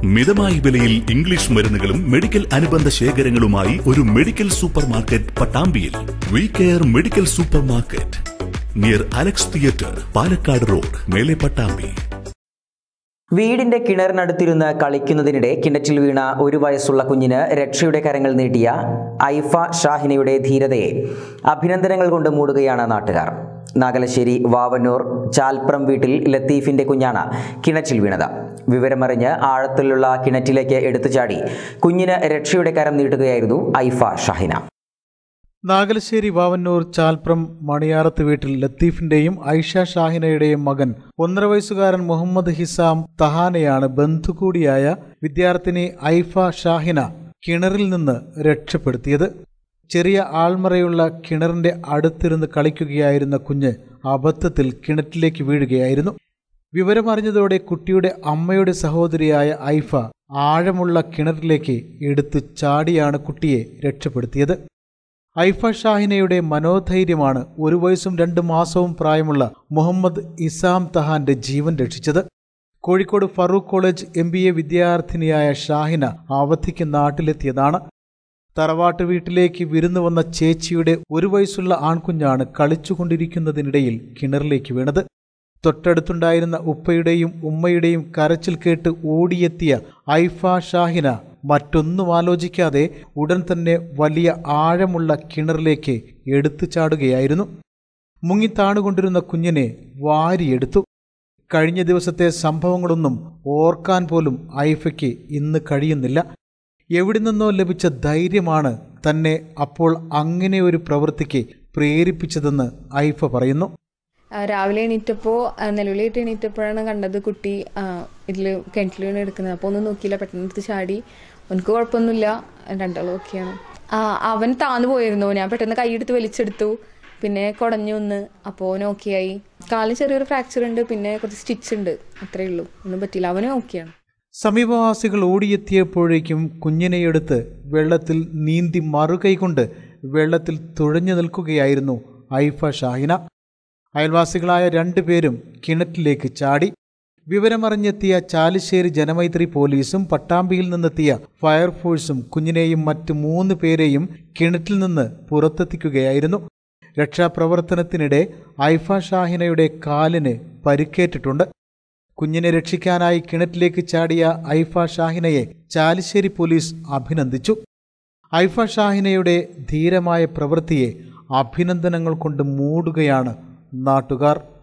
മിതമായ വിലയിൽ ഇംഗ്ലീഷ് മരുന്നുകളും മെഡിക്കൽ അനുബന്ധ ശേഖരങ്ങളുമായി ഒരു മെഡിക്കൽ സൂപ്പർ മാർക്കറ്റ് പട്ടാമ്പിയിൽ we care medical supermarket near Alex theatre Palakkad road മേലെ പട്ടാമ്പി വീടിന്റെ കിണറിനടുത്തിരുന്ന് കളിക്കുന്നതിനിടെ കിണറ്റിൽ വീണ ഒരു വയസ്സുള്ള കുഞ്ഞിന് രക്ഷയുടെ കരങ്ങൾ നീട്ടിയ ഐഫ ഷാഹിനയുടെ ധീരതയെ അഭിനന്ദനങ്ങൾ കൊണ്ട് മൂടുകയാണ് നാട്ടുകാർ നാഗലശ്ശേരി വാവന്നൂർ ചാൽപ്രം വീട്ടിൽ ലത്തീഫിന്റെ കുഞ്ഞാണ് കിണറ്റിൽ വീണത് വിവരമറിഞ്ഞ് ആഴത്തിലുള്ള കിണറ്റിലേക്ക് എടുത്തു ചാടി കുഞ്ഞിന് രക്ഷയുടെ കരം നീട്ടുകയായിരുന്നു ഐഫ ഷാഹിന നാഗലശ്ശേരി വാവന്നൂർ ചാൽപ്രം മണിയാറത്ത് വീട്ടിൽ ലത്തീഫിന്റെയും ഐഷ ഷാഹിനയുടെയും മകൻ ഒന്നര വയസ്സുകാരൻ മുഹമ്മദ് ഹിസാം തഹാനയാണ് ബന്ധു കൂടിയായ വിദ്യാർത്ഥിനി ഐഫ ഷാഹിന കിണറിൽ നിന്ന് രക്ഷപ്പെടുത്തിയത് ചെറിയ ആൾമറയുള്ള കിണറിന്റെ അടുത്തിരുന്ന് കളിക്കുകയായിരുന്ന കുഞ്ഞ് അബദ്ധത്തിൽ കിണറ്റിലേക്ക് വീഴുകയായിരുന്നു വിവരമറിഞ്ഞതോടെ കുട്ടിയുടെ അമ്മയുടെ സഹോദരിയായ ഐഫ ആഴമുള്ള കിണറിലേക്ക് എടുത്തു ചാടിയാണ് കുട്ടിയെ രക്ഷപ്പെടുത്തിയത് ഐഫ ഷാഹിനയുടെ മനോധൈര്യമാണ് ഒരു വയസ്സും രണ്ട് മാസവും പ്രായമുള്ള മുഹമ്മദ് ഇസാം തഹാന്റെ ജീവൻ രക്ഷിച്ചത് Kozhikode Farook college M B A വിദ്യാർത്ഥിനിയായ ഷാഹിന അവധിക്ക് നാട്ടിലെത്തിയതാണ് തറവാട്ട് വീട്ടിലേക്ക് വിരുന്നു വന്ന ചേച്ചിയുടെ ഒരു വയസ്സുള്ള ആൺകുഞ്ഞാണ് കളിച്ചുകൊണ്ടിരിക്കുന്നതിനിടയിൽ കിണറിലേക്ക് വീണത് തൊട്ടടുത്തുണ്ടായിരുന്ന ഉപ്പയുടെയും ഉമ്മയുടെയും കരച്ചിൽ കേട്ട് ഓടിയെത്തിയ ഐഫ ഷാഹിന മറ്റൊന്നും ആലോചിക്കാതെ ഉടൻ തന്നെ വലിയ ആഴമുള്ള കിണറിലേക്ക് എടുത്തു ചാടുകയായിരുന്നു മുങ്ങിത്താണുകൊണ്ടിരുന്ന കുഞ്ഞിനെ വാരിയെടുത്തു കഴിഞ്ഞ ദിവസത്തെ സംഭവങ്ങളൊന്നും ഓർക്കാൻ പോലും ഐഫയ്ക്ക് ഇന്ന് കഴിയുന്നില്ല എവിടെ നിന്നോ ലഭിച്ച ധൈര്യമാണ് തന്നെ അപ്പോൾ അങ്ങനെ ഒരു പ്രവൃത്തിക്ക് പ്രേരിപ്പിച്ചതെന്ന് ഐഫ പറയുന്നു ആ, രാവിലെ എണീറ്റപ്പോൾ നിലവിളിയിട്ട് എണീറ്റപ്പോഴാണ് കണ്ടത് കുട്ടി ഇതിൽ കിണറ്റിൽ വീണ് എടുക്കുന്നത് അപ്പോൾ ഒന്നും നോക്കിയില്ല പെട്ടെന്ന് എടുത്ത് ചാടി അവനക്ക് കുഴപ്പമൊന്നുമില്ല രണ്ടാളും ഓക്കെയാണ് ആ, അവൻ താന്നു പോയിരുന്നു ഞാൻ പെട്ടെന്ന് കൈയെടുത്ത് വലിച്ചെടുത്തു പിന്നെ കുടഞ്ഞു ഒന്ന് അപ്പോൾ അവൻ ഓക്കെ ആയി കാലിന് ചെറിയൊരു ഫ്രാക്ചർ ഉണ്ട് പിന്നെ കുറച്ച് സ്റ്റിച്ച് ഉണ്ട് അത്രയേ ഉള്ളൂ ഒന്നും പറ്റിയില്ല അവനും ഓക്കെയാണ് സമീപവാസികൾ ഓടിയെത്തിയപ്പോഴേക്കും കുഞ്ഞിനെ എടുത്ത് വെള്ളത്തിൽ നീന്തി മറുകൈകൊണ്ട് വെള്ളത്തിൽ തുഴഞ്ഞു നിൽക്കുകയായിരുന്നു ഐഫ ഷാഹിന അയൽവാസികളായ രണ്ടുപേരും കിണറ്റിലേക്ക് ചാടി വിവരമറിഞ്ഞെത്തിയ ചാലിശ്ശേരി ജനമൈത്രി പോലീസും പട്ടാമ്പിയിൽ നിന്നെത്തിയ ഫയർഫോഴ്സും കുഞ്ഞിനെയും മറ്റ് മൂന്ന് പേരെയും കിണറ്റിൽ നിന്ന് പുറത്തെത്തിക്കുകയായിരുന്നു രക്ഷാപ്രവർത്തനത്തിനിടെ ഐഫ ഷാഹിനയുടെ കാലിന് പരിക്കേറ്റിട്ടുണ്ട് കുഞ്ഞിനെ രക്ഷിക്കാനായി കിണറ്റിലേക്ക് ചാടിയ ഐഫ ഷാഹിനയെ ചാലിശ്ശേരി പോലീസ് അഭിനന്ദിച്ചു ഐഫ ഷാഹിനയുടെ ധീരമായ പ്രവൃത്തിയെ അഭിനന്ദനങ്ങൾ കൊണ്ട് മൂടുകയാണ് നാട്ടുകാർ